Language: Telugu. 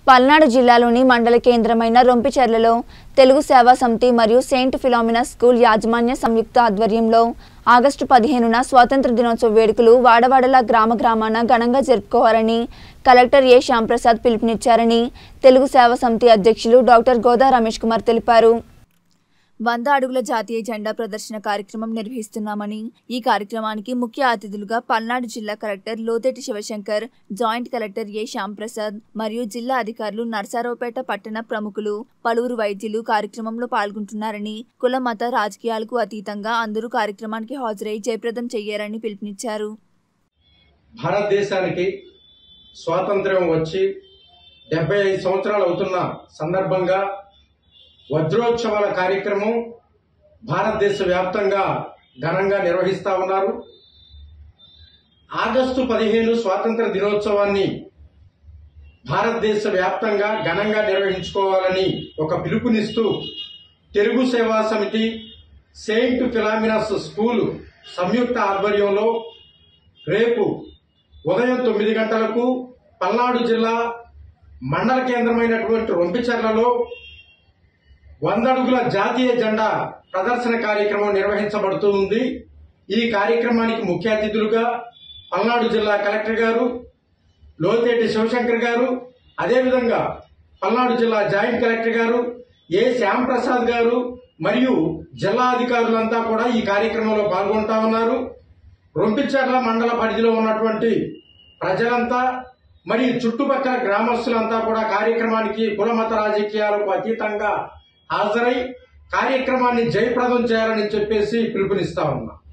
పల్నాడు జిల్లాలోని మండల కేంద్రమైన రొంపిచెర్లలో తెలుగు సేవా సమితి మరియు సెయింట్ ఫిలామినా స్కూల్ యాజమాన్య సంయుక్త ఆధ్వర్యంలో ఆగస్టు పదిహేనున స్వాతంత్ర దినోత్సవ వేడుకలు వాడవాడల గ్రామ గ్రామాన ఘనంగా జరుపుకోవాలని కలెక్టర్ ఏ శ్యాంప్రసాద్ పిలుపునిచ్చారని తెలుగు సేవా సమితి అధ్యక్షులు డాక్టర్ గోదా రమేష్ కుమార్ తెలిపారు వంద అడుగుల జాతీయ జెండా ప్రదర్శన కార్యక్రమం నిర్వహిస్తున్నామని ఈ కార్యక్రమానికి ముఖ్య అతిథులుగా పల్నాడు జిల్లా collector Lotheti Sivasankar joint collector A Shyamprasad మరియు జిల్లా అధికారులు నర్సారావుపేట పట్టణ ప్రముఖులు పలువురు వైద్యులు కార్యక్రమంలో పాల్గొంటున్నారని కుల మత రాజకీయాలకు అతీతంగా అందరూ కార్యక్రమానికి హాజరై జయప్రదం చెయ్యారని పిలుపునిచ్చారు భారతదేశానికి స్వాతంత్ర్యం వచ్చి డెబ్బై ఐదు సంవత్సరాలు అవుతున్న సందర్భంగా వజ్రోత్సవాల కార్యక్రమం భారతదేశ వ్యాప్తంగా ఘనంగా నిర్వహిస్తా ఉన్నారు ఆగస్టు పదిహేను స్వాతంత్ర దినోత్సవాన్ని భారతదేశ వ్యాప్తంగా ఘనంగా నిర్వహించుకోవాలని ఒక పిలుపునిస్తూ తెలుగు సేవా సమితి సెయింట్ ఫిలామినస్ స్కూల్ సంయుక్త ఆధ్వర్యంలో రేపు ఉదయం తొమ్మిది గంటలకు పల్నాడు జిల్లా మండల కేంద్రమైనటువంటి రొంపిచెర్లలో వంద అడుగుల జాతీయ జెండా ప్రదర్శన కార్యక్రమం నిర్వహించబడుతూ ఉంది ఈ కార్యక్రమానికి ముఖ్య అతిథులుగా పల్నాడు జిల్లా కలెక్టర్ గారు లోతేటి శివశంకర్ గారు అదేవిధంగా పల్నాడు జిల్లా జాయింట్ కలెక్టర్ గారు ఏ శ్యాంప్రసాద్ గారు మరియు జిల్లా అధికారులంతా కూడా ఈ కార్యక్రమంలో పాల్గొంటా ఉన్నారు రొంపిచర్ల మండల పరిధిలో ఉన్నటువంటి ప్రజలంతా మరియు చుట్టుపక్కల గ్రామస్తులంతా కూడా కార్యక్రమానికి కుల మత రాజకీయాలకు అతీతంగా హాజరై కార్యక్రమాన్ని జయప్రదం చేయాలని చెప్పేసి పిలుపునిస్తా ఉన్నా